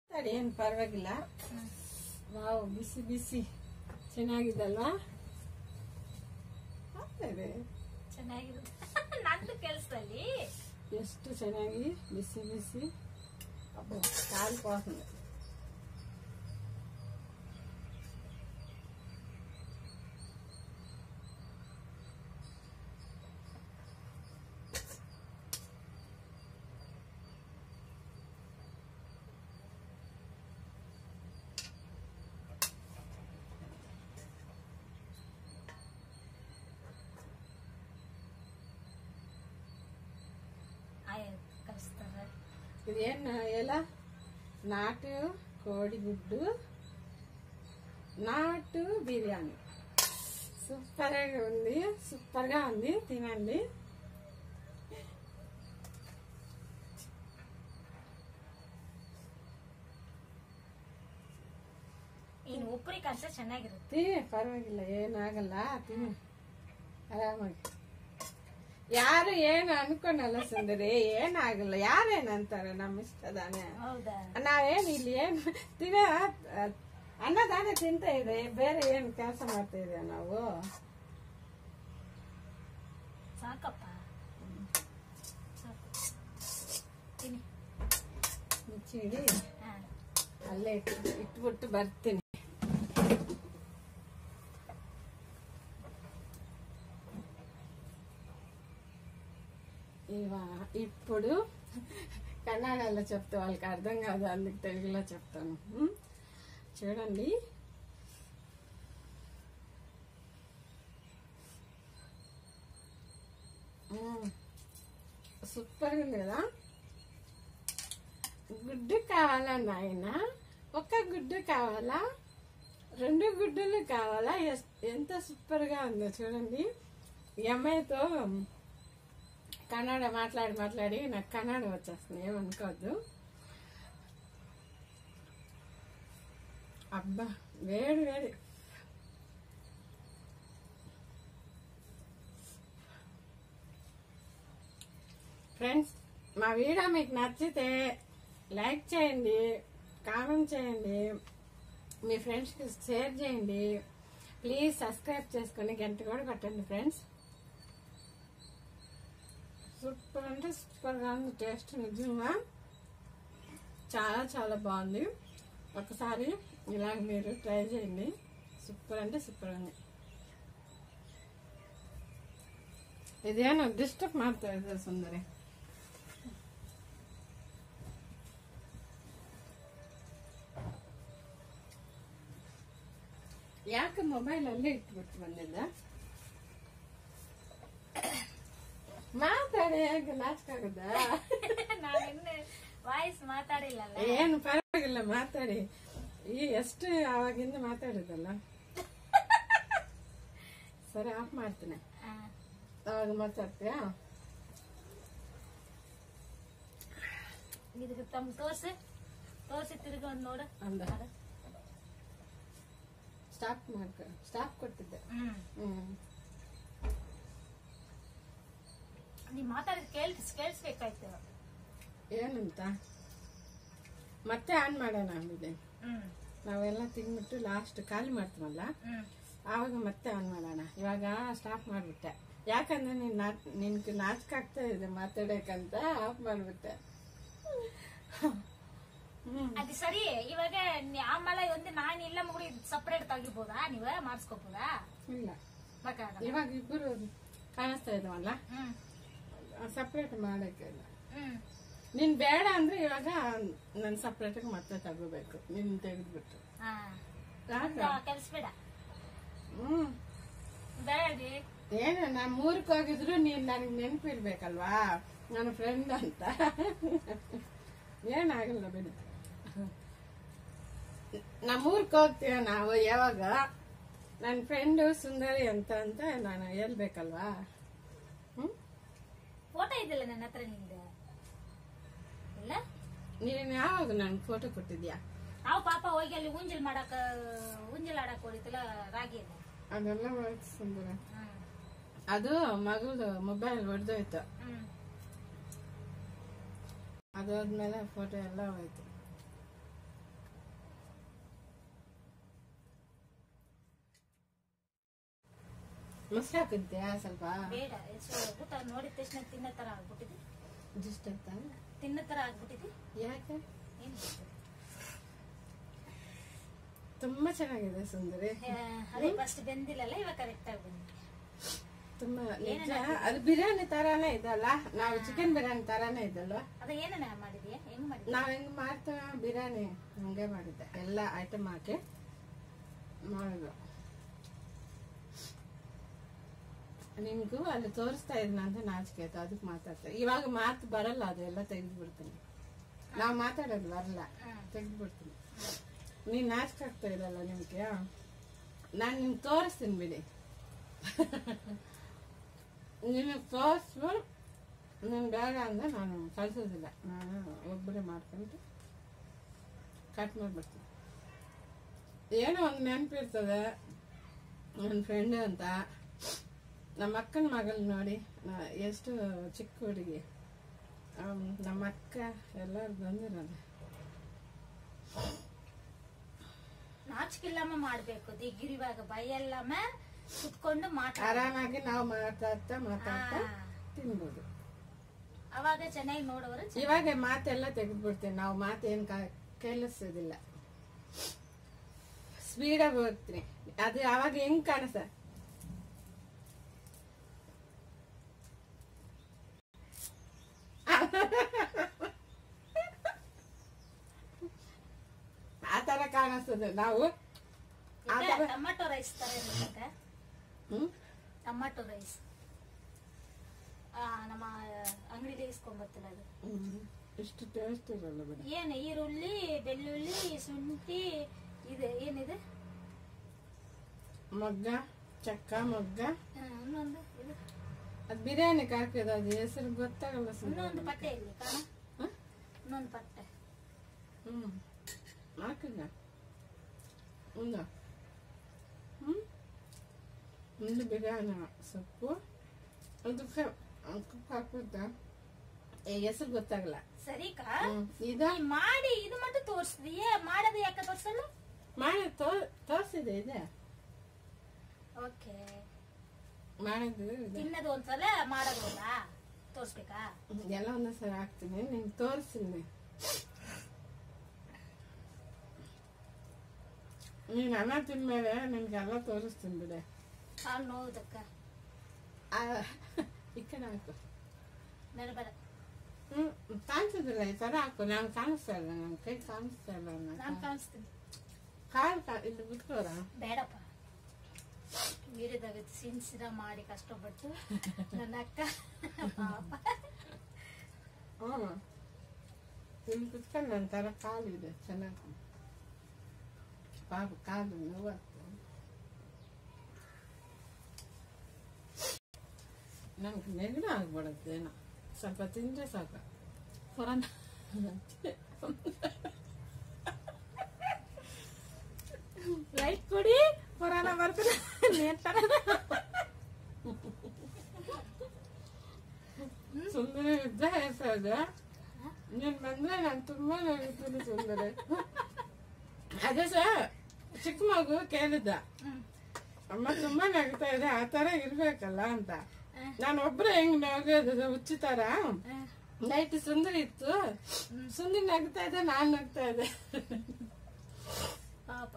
ತಡಿ ಏನು ಪರವಾಗಿಲ್ಲ ವಾವ್ ಬಿಸಿ ಬಿಸಿ ಚೆನ್ನಾಗಿದ್ದಲ್ವಾ ಆಗ್ತದೆ ಚೆನ್ನಾಗಿದೆ ನಂದು ಕೆಲಸದಲ್ಲಿ ಎಷ್ಟು ಚೆನ್ನಾಗಿ ಬಿಸಿ ಬಿಸಿ ಅಬ್ಬೋ ಕಾಲು ಪಾಸಂದೆ ಆಯ್ ಕಲಿಸ್ತಾರೆ ఇదేం ఎలా నాటు కోడిగుడ్డు నాటు బిర్యానీ సూపర్గా ఉంది సూపర్గా ఉంది తినండి ಇನ್ನು ಉಪ್ಪರಿ ಕಷ್ಟ ಚೆನ್ನಾಗಿರುತ್ತೆ ತಿನಿ ಪರವಾಗಿಲ್ಲ ಏನಾಗಲ್ಲ ತಿನಿ ಆರಾಮಾಗಿ ಯಾರು ಏನು ಅನ್ಕೊಳಲ್ಲ ಸುಂದರಿ ಏನಾಗಲ್ಲ ಯಾರೇನಂತಾರೆ ನಮ್ಮ ಇಷ್ಟದಾನೆ ಹೌದಾ ನಾವೇನ್ ಇಲ್ಲಿ ಏನ್ ತಿನ್ನ ಅನ್ನದಾನೆ ತಿಂತ ಇದೆ ಬೇರೆ ಏನ್ ಕೆಲಸ ಮಾಡ್ತಾ ಇದೀವಿ ನಾವು ಸಾಕಪ್ಪ ಸಾಕು ತಿನ್ನಿ ಮುಚ್ಚಿಡಿ ಹಾ ಅಲ್ಲೇ ಇಟ್ಟು ಇಟ್ಬಿಟ್ಟು ಬರ್ತೀನಿ ఇవా ఇప్పుడు కన్నడలో చెప్తే వాళ్ళకి అర్థం కాదు అందుకు తెలుగులో చెప్తాను ఉం? చూడండి ఉం. సూపర్గా ఉంది కదా గుడ్డు కావాలా నాయన ఒక గుడ్డు కావాలా రెండు గుడ్డులు కావాలా ఎస్- ఎంత సూపర్గా ఉందో చూడండి ఈ అమ్మాయితో కన్నడ మాట్లాడి మాట్లాడి నాకు కన్నడ వచ్చేస్తుంది ఏమనుకోవద్దు అబ్బా వేడి వేడి ఫ్రెండ్స్ మా వీడియో మీకు నచ్చితే లైక్ చేయండి కామెంట్ చేయండి మీ ఫ్రెండ్స్కి షేర్ చేయండి ప్లీజ్ సబ్స్క్రైబ్ చేసుకొని గంట కూడా కొట్టండి ఫ్రెండ్స్ సూపర్ అంటే సూపర్గా ఉంది టేస్ట్ నిజంగా చాలా చాలా బాగుంది ఒకసారి ఇలాగ మీరు ట్రై చేయండి సూపర్ అంటే సూపర్ ఉంది ಇದೇನು ಡಿಸ್ಟರ್ಬ್ ಮಾಡ್ತಾ ಇದೆ ಸುಂದರಿ ಯಾಕೆ ಮೊಬೈಲ್ ಅಲ್ಲೇ ಇಟ್ಬಿಟ್ಟು ಬಂದಿದ್ದ ಮಾತಾಡಿ ಹೇಗೆ ನಾಚಕಾಗದ ನಾನು ಇನ್ನು ವಾಯ್ಸ್ ಮಾತಾಡಿಲ್ಲಲ್ಲ ಏನು ಪರವಾಗಿಲ್ಲ ಮಾತಾಡಿ ಈ ಎಷ್ಟು ಆವಾಗಿಂದ ಮಾತಾಡಿದಲ್ಲ ಸರಿ ಆಫ್ ಮಾಡ್ತೀನಿ ಹಾ. ಅವಾಗ ಮಾತಾಡ್ತೀಯಾ ಇದಕ್ಕೆ ತಮ್ಮ ತೋರ್ಸಿ ತೋರ್ಸಿ ತಿರ್ಗಿ ಒಂದ್ ನೋಡು ಅಂದ ಸ್ಟಾಪ್ ಮಾಡ್ಕೊ ಸ್ಟಾಪ್ ಕೊಟ್ಟಿದ್ದೆ ಹ್ಮ್ ಹ್ಮ್ ನೀವ್ ಮಾತಾಡಿದ್ ಕೇಳ್ಸ್ ಕೇಳಿಸ್ಬೇಕಾಯ್ತು ಏನಂತ ಮತ್ತೆ ಆನ್ ಮಾಡೋಣ ಆಮೇಲೆ ಹ್ಮ್ ನಾವೆಲ್ಲ ತಿಂದ್ಬಿಟ್ಟು ಲಾಸ್ಟ್ ಖಾಲಿ ಮಾಡ್ತೀವಲ್ಲ ಹ್ಮ್ ಆವಾಗ ಮತ್ತೆ ಆನ್ ಮಾಡೋಣ ಇವಾಗ ಸ್ಟಾಪ್ ಮಾಡ್ಬಿಟ್ಟೆ ಯಾಕಂದ್ರೆ ನೀನ್ ನಾಚ್ ನಿನ್ಗೆ ನಾಚಿಕೆ ಆಗ್ತಾ ಇದೆ ಮಾತಾಡಕ್ಕಂತ ಆಫ್ ಮಾಡ್ಬಿಟ್ಟೆ ಹ್ಮ್ ಅದು ಸರಿ ಇವಾಗ ನಿ- ಆಮೇಲೆ ಒಂದು ನಾನು ಇಲ್ಲ ಮಗಳು ಸಪರೇಟ್ ತೆಗಿಬೋದಾ ನೀವ ಮಾಡಿಸ್ಕೋಬೋದಾ ಇಲ್ಲ ಬೇಕಾಗಲ್ಲ ಇವಾಗ ಇಬ್ಬರು ಕಾಣಿಸ್ತಾ ಇದಾವಲ್ಲ ಹ್ಮ್ ಸಪ್ರೇಟ್ ಮಾಡಕ್ಕೆ ಇಲ್ಲ ಹ್ಮ್ ನೀನ್ ಬೇಡ ಅಂದ್ರೆ ಇವಾಗ ನನ್ ಸಪ್ರೇಟ್ ಮತ್ತೆ ತಗೋಬೇಕು ನಿನ್ ತೆಗೆದ್ಬಿಟ್ಟು ಹಾ ಯಾಕ ಕೆಲ್ಸಬೇಡ ಹ್ಮ್ ಬೇಡಿ ಏನು ನಾ ಮೂರಕ್ಕೆ ಹೋಗಿದ್ರು ನೀನ್ ನನಗೆ ನೆನಪಿರ್ಬೇಕಲ್ವಾ ನನ್ನ ಫ್ರೆಂಡ್ ಅಂತ ಏನಾಗಲ್ಲ ಬಿಡಿ ನಮ್ಮೂರ್ಗೆ ಹೋಗ್ತೀವ ನಾವು ಯಾವಾಗ ನನ್ನ ಫ್ರೆಂಡು ಸುಂದರಿ ಅಂತ ಅಂತ ನಾನು ಹೇಳ್ಬೇಕಲ್ವಾ ಹ್ಮ್ ಫೋಟೋ ಇದಿಲ್ಲ ನನ್ನ ಹತ್ರ ನಿಂದ ಇಲ್ಲ ನೀನ್ ಯಾವಾಗ ನನ್ಗೆ ಫೋಟೋ ಕೊಟ್ಟಿದ್ಯಾ ನಾವು ಪಾಪ ಹೋಗಿ ಅಲ್ಲಿ ಉಂಜಲ್ ಮಾಡಕ ಉಂಜಲ್ ಆಡಕ್ ಹೊಡಿತಲ್ಲ ರಾಗಿ ಇದೆ ಅದೆಲ್ಲ ಹೋಯ್ತು ಸುಂದರ ಹ್ಮ್ ಅದು ಮಗಳದು ಮೊಬೈಲ್ ಹೊಡೆದೋಯ್ತು ಹ್ಮ್ ಅದಾದ್ಮೇಲೆ ಫೋಟೋ ಎಲ್ಲ ಹೋಯ್ತು ಮೊಸರು ಹಾಕಿದ್ಯಾ ಸ್ವಲ್ಪ ಬೇಡ ಸೊ ಊಟ ನೋಡಿದ ತಕ್ಷಣ ತಿನ್ನೋ ತರ ಆಗ್ಬಿಟ್ಟಿದೆ ಜಸ್ಟ್ ಅಂತ ತಿನ್ನೋ ತರ ಆಗ್ಬಿಟ್ಟಿದೆ ಯಾಕೆ ಏನ್ ಗೊತ್ತು? ತುಂಬಾ ಚೆನ್ನಾಗಿದೆ ಸುಂದರಿ ಆ, ಅದೇ ಫಸ್ಟ್ ಬೆಂದಿಲ್ಲಲ್ಲ ಇವಾಗ ಕರೆಕ್ಟ್ ಆಗಿ ಬಂದಿದೆ ತುಂಬಾ ನಿಜ ಅದು ಬಿರಿಯಾನಿ ತರಾನೇ ಇದಲ್ಲ ನಾವು ಚಿಕನ್ ಬಿರಿಯಾನಿ ತರಾನೇ ಇದಲ್ವ ಅದ ಏನನ್ನ ಮಾಡಿದ್ಯಾ ಹೆಂಗ್ ಮಾಡಿದ್ಯಾ ನಾವ್ ಹೆಂಗ್ ಮಾಡ್ತೀವ ಬಿರಿಯಾನಿ ಹಂಗೆ ಮಾಡಿದ್ದೆ ಎಲ್ಲ ಐಟಮ್ ಹಾಕಿ ಮಾಡಿದ್ರು ನಿಮ್ಗೂ ಅಲ್ಲಿ ತೋರಿಸ್ತಾ ಇದ್ನ ಅಂತ ನಾಚಿಕೆ ಆಯ್ತು ಅದಕ್ಕೆ ಮಾತಾಡ್ತಾ ಇವಾಗ ಮಾತು ಬರಲ್ಲ ಅದು ಎಲ್ಲ ತೆಗೆದು ಬಿಡ್ತೀನಿ ನಾವು ಮಾತಾಡೋದು ಬರಲ್ಲ ಹ್ಮ್. ತೆಗೆದು ಬಿಡ್ತೀನಿ ನೀನ್ ನಾಚಿಕೆ ಆಗ್ತಾ ಇರಲ್ಲ ನಿಮ್ಗೆ ನಾನು ನಿಮ್ಗೆ ತೋರಿಸ್ತೀನಿ ಬಿಡಿ ನಿಮಗೆ ತೋರಿಸ್ಬಿಟ್ಟು ನೀನು ಬೇಡ ಅಂದ್ರೆ ನಾನು ಕಳ್ಸೋದಿಲ್ಲ ನಾನು ಒಬ್ಬರೇ ಮಾಡ್ಕೊಂಡು ಕಟ್ ಮಾಡಿಬಿಡ್ತೀನಿ ಏನೋ ಒಂದು ನೆನಪಿರ್ತದೆ ನನ್ನ ಫ್ರೆಂಡ್ ಅಂತ ನಮ್ಮ ಅಕ್ಕನ ಮಗಳು ನೋಡಿ ನಾ- ಎಷ್ಟು ಚಿಕ್ಕ ಹುಡುಗಿ ಆಮ್, ನಮ್ಮ ಅಕ್ಕ ಎಲ್ಲರೂ ಬಂದಿರೋದು ನಾಚಿಕಿಲ್ಲಮ್ಮ ಮಾಡ್ಬೇಕು ದಿಗ್ಗಿರಿವಾಗ ಬೈಯಲ್ಲಮ್ಮ ಕುತ್ಕೊಂಡು ಮಾತಾಡ ಆರಾಮಾಗಿ ನಾವು ಮಾತಾಡ್ತಾ ಮಾತಾಡ್ತಾ ತಿನ್ಬೋದು ಅವಾಗ ಚೆನ್ನಾಗಿ ನೋಡೋರು ಚೆನ್ನ- ಇವಾಗ ಮಾತೆಲ್ಲ ತೆಗೆದ್ಬಿಡ್ತೀನಿ ನಾವು ಮಾತೇನು ಕೇಳಿಸೋದಿಲ್ಲ ಸ್ಪೀಡಾಗಿ ಹೋಗ್ತೀನಿ ಅದು ಅವಾಗ ಹೆಂಗ್ ಕಾಣಿಸ ಆ ತರ ಕಾಣಿಸ್ತದೆ ನಾವು ಆ ಈಗ ತರ ಟೊಮಾಟೊ ರೈಸ್ ತರ ಇರುತ್ತೆ ಹ್ಮ್ ಟೊಮಾಟೊ ರೈಸ್ ನಮ್ಮ ಅಂಗಡಿಲಿ ಇಸ್ಕೊಂಬರ್ತಿಲ್ಲ ಅದು ಹ್ಮ್. ಇಷ್ಟು ಟೇಸ್ಟ್ ಇರಲ್ಲ ಬಿಡಿ ಏನು ಈರುಳ್ಳಿ ಬೆಳ್ಳುಳ್ಳಿ ಶುಂಠಿ ಇದು ಏನಿದೆ ಮೊಗ್ಗ ಚಕ್ಕ ಮೊಗ್ಗ ಆ, ಇನ್ನೊಂದು ಇದು ಅದು ಬಿರಿಯಾನಿ ಹಾಕಿದ ಅದು ಹೆಸರು ಗೊತ್ತಾಗಲ್ಲ ಸುಮ್ಮನೆ ಇನ್ನೊಂದು ಪಟ್ಟೆ ಇಲ್ಲಿ ಕಾಣ ಇನ್ನೊಂದು ಪಟ್ಟೆ ಹ್ಮ್ ಹಾಕಿದ ಉಂದ ಹ್ಮ್ ಒಂದು ಬಿರಿಯಾನಿ ಸೊಪ್ಪು ಅದಕ್ಕೆ ಉಪ್ಪು ಹಾಕಿದ್ದ ಹೆಸರು ಗೊತ್ತಾಗಲ್ಲ ಸರಿಕಾ ಹ್ಮ್. ಇದ ನೀ ಮಾಡಿ ಇದು மட்டும் ತೋರಿಸ್ತೀಯ ಮಾಡೋದು ಯಾಕೆ ತೋರ್ಸಲ್ಲ ಮಾಡಿ ತೋ- ತೋರ್ಸಿದೆ ಇದೆ ಓಕೆ ಮಾಡಿದ್ದು ಇದೆ ತಿನ್ನೋದು ಒಂದ್ಸಲ ಮಾಡೋದು ಒಂದಾ ತೋರ್ಸ್ಬೇಕಾ ಎಲ್ಲ ಒಂದೇ ಸರಿ ಹಾಕ್ತೀನಿ ನಿಂಗೆ ತೋರಿಸ್ತೀನಿ ನೀನು ಅನ್ನ ತಿಂದ್ಮೇಲೆ ನಿನ್ಗೆಲ್ಲ ತೋರಿಸ್ತೀನಿ ಬಿಡೆ ಕಾಲು ನೋವುದಕ್ಕ ಆ, ಈ ಕಡೆ ಹಾಕು ನೆನಬೇಡ ಹ್ಮ್ ಕಾಣಿಸೋದಿಲ್ಲ ಈ ತರ ಹಾಕು ನಾನು ಕಾಣಿಸ್ತಾ ಇಲ್ಲ ನನ್ನ ಕೈ ಕಾಣಿಸ್ತಾ ಇಲ್ಲ ನಾನು ನನ್ನ ಕಾಣಿಸ್ತೀನಿ ಕಾಲು ಕಾ ಇಲ್ಲಿ ಬಿಟ್ಕೋರ ಬೇಡಪ್ಪ ವೀರ್ಯದಾಗ ಸಿನ್ಸಿರ ಮಾಡಿ ಕಷ್ಟಪಟ್ಟು ನನ್ನ ಅಕ್ಕ ಪಾಪ ಹ್ಞೂ ಇಲ್ಲಿ ಬಿಟ್ಕೊಂಡು ನನ್ನ ತರ ಕಾಲು ಇದೆ ಚೆನ್ನಾಗಿ ಪಾಪ ಕಾಲು ನೋವಾಗ್ತದೆ ನಮ್ಗೆ ನೆಗಡಿ ಆಗ್ಬಿಡುತ್ತೇನೋ ಸ್ವಲ್ಪ ತಿಂದ್ರೆ ಸಾಕು ಕೊರೋನಾ ಲೈಟ್ ಕೊಡಿ ಕೊರೋನಾ ಬರ್ತದೆ ನೇತಾರ ಸುಂದರ ಯುದ್ಧ ಹೆಸರು ನೀನ್ ಬಂದ್ರೆ ನಾನು ತುಂಬಾ ನಗುತ್ತೀನಿ ಸುಂದರ ಅದೇ ಸರ್ ಚಿಕ್ಕ ಮಗು ಕೇಳಿದ್ದ ಅಮ್ಮ ತುಂಬಾ ನಗ್ತಾ ಇದೆ ಆ ತರ ಇರ್ಬೇಕಲ್ಲ ಅಂತ ನಾನು ಒಬ್ರೆ ಹೆಂಗ್ ನಗೋದು ಹುಚ್ಚಿತಾರ ನೈಟ್ ಸುಂದರ ಇತ್ತು ಸುಂದರ ನಗ್ತಾ ಇದೆ ನಾನ್ ನಗ್ತಾ ಇದೆ ಪಾಪ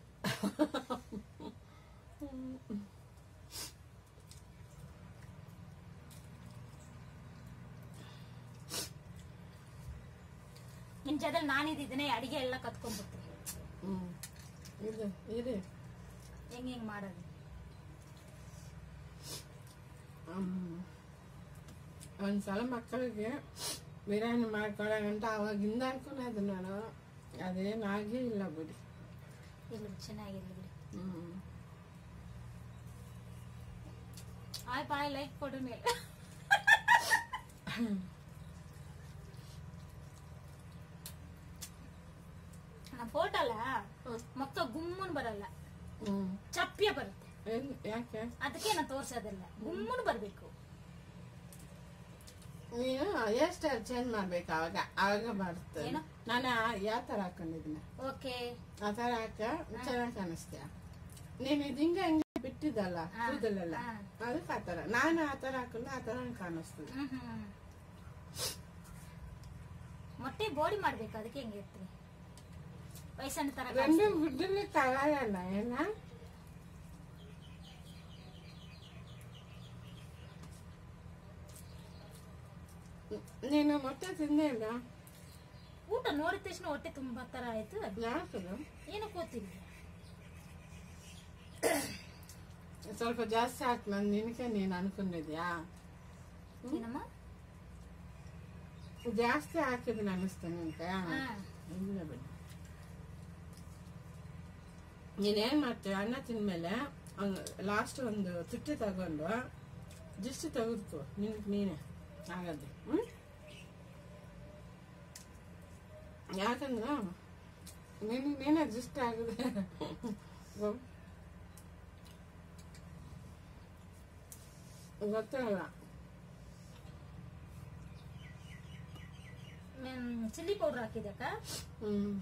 ನಿಮ್ ಜೊತೆ ನಾನಿದ್ದೀನಿ ಅಡಿಗೆ ಎಲ್ಲ ಕತ್ಕೊಂಡ್ಬಿಡ್ತೀನಿ ಹ್ಮ್ ಇದು ಇದು ಹೆಂಗ್ ಹೆಂಗ್ ಮಾಡೋದು ಹ್ಮ್. ಒಂದ್ಸಲ ಮಕ್ಕಳಿಗೆ ಬಿರಿಯಾನಿ ಮಾಡ್ಕೊಳಂತ ಅವಾಗಿಂದ ಅನ್ಕೊಂಡೆ ನಾನು ಅದೇನಾಗೇ ಇಲ್ಲ ಬಿಡಿ ಇಲ್ಲ ಚೆನ್ನಾಗಿರ್ಲಿ ಬಿಡಿ ಹ್ಮ್ ಆಯ್ ಪಾಯ್ ಲೈಕ್ ಕೊಡು ಮೇಲೆ ಫೋಟೋ ಅಲ್ಲ ಮೊಕ್ಕ ಗುಮ್ಮನ್ ಬರಲ್ಲ ಹ್ಮ್ ಚಪ್ಪಿಯ ಬರುತ್ತೆ ಏನ್ ಯಾಕೆ ಅದಕ್ಕೆ ನಾನು ತೋರ್ಸೋದಿಲ್ಲ ಗುಮ್ಮನ್ ಬರ್ಬೇಕು ನೀನು ಹೇರ್ ಸ್ಟೈಲ್ ಚೇಂಜ್ ಮಾಡ್ಬೇಕು ಅವಾಗ ಅವಾಗ ಬರ್ತದೆ ಏನು? ನಾನು ಯಾವ ತರ ಹಾಕೊಂಡಿದ್ದೀನಿ ಓಕೆ ಆ ತರ ಹಾಕ ಚೆನ್ನಾಗಿ ಕಾಣಿಸ್ತೀಯ ನೀನು ಇದು ಹಿಂಗೆ ಹಂಗೆ ಬಿಟ್ಟಿದ್ದಲ್ಲ ಹಾ, ಕೂದಲೆಲ್ಲ ಹಾ. ಅದಕ್ಕೆ ಆತರ ನಾನು ಆತರ ಹಾಕೊಂಡು ಆತರ ಕಾಣಿಸ್ತದೆ ಹ್ಮ್ ಹ್ಮ್ ಮೊಟ್ಟೆ ಬೋಡಿ ಮಾಡ್ಬೇಕು ಅದಕ್ಕೆ ಹೆಂಗೆ ಇರ್ತೀವಿ ವಯಸ್ಸಣ್ಣ ತರ రెండు గుడ్డలు కావాలన్నా ఏనా నేను ಮೊಟ್ಟೆ ತಿಂದೆ ಇಲ್ಲ ಊಟ ನೋಡಿದ ತಕ್ಷಣ ಹೊಟ್ಟೆ ತುಂಬಾ ತರ ಆಯ್ತು ಯಾಕದು ಏನು ಕೂತಿಲ್ಲ ಸ್ವಲ್ಪ ಜಾಸ್ತಿ ಹಾಕ್ ನಾನು ನಿನಗೆ ನೀನು ಅನ್ಕೊಂಡಿದ್ಯಾ ಏನಮ್ಮ ಜಾಸ್ತಿ ಹಾಕಿದ್ರೆ ಅನಿಸ್ತೇನೆ ಅಂತ ಹಾ. ಇಲ್ಲ ಬಿಡು ನೀನೇನ್ ಮಾಡ್ತೀಯ ಅನ್ನ ತಿಂದ್ಮೇಲೆ ಲಾಸ್ಟ್ ಒಂದು ತುಟ್ಟಿ ತಗೊಂಡು ದಿಷ್ಟಿ ತೆಗೆದುಕೋ ನಿನ್ ನೀನೆ ಆಗತ್ತೆ ಹ್ಮ್ ಯಾಕಂದ್ರ ನಿನಗೆ ನೀನೇ ದಿಷ್ಟ ಆಗಿದೆ ಗೊ- ಗೊತ್ತಾಗಲ್ಲ ಚಿಲ್ಲಿ ಪೌಡರ್ ಹಾಕಿದಕ್ಕ ಹ್ಮ್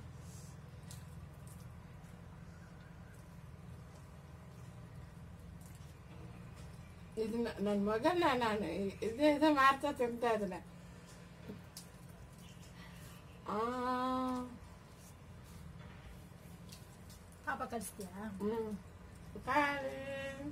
ಇದನ್ನ ನನ್ನ ಮಗನ್ನ ನಾನು ಇದೇ ಇದೇ ಮಾಡ್ತಾ ತಿಂತಾ ಇದನ್ನ ಆ ಪಾಪ ಕಲಿಸ್ತೀಯಾ ಹ್ಮ್ ಕಾಳಿ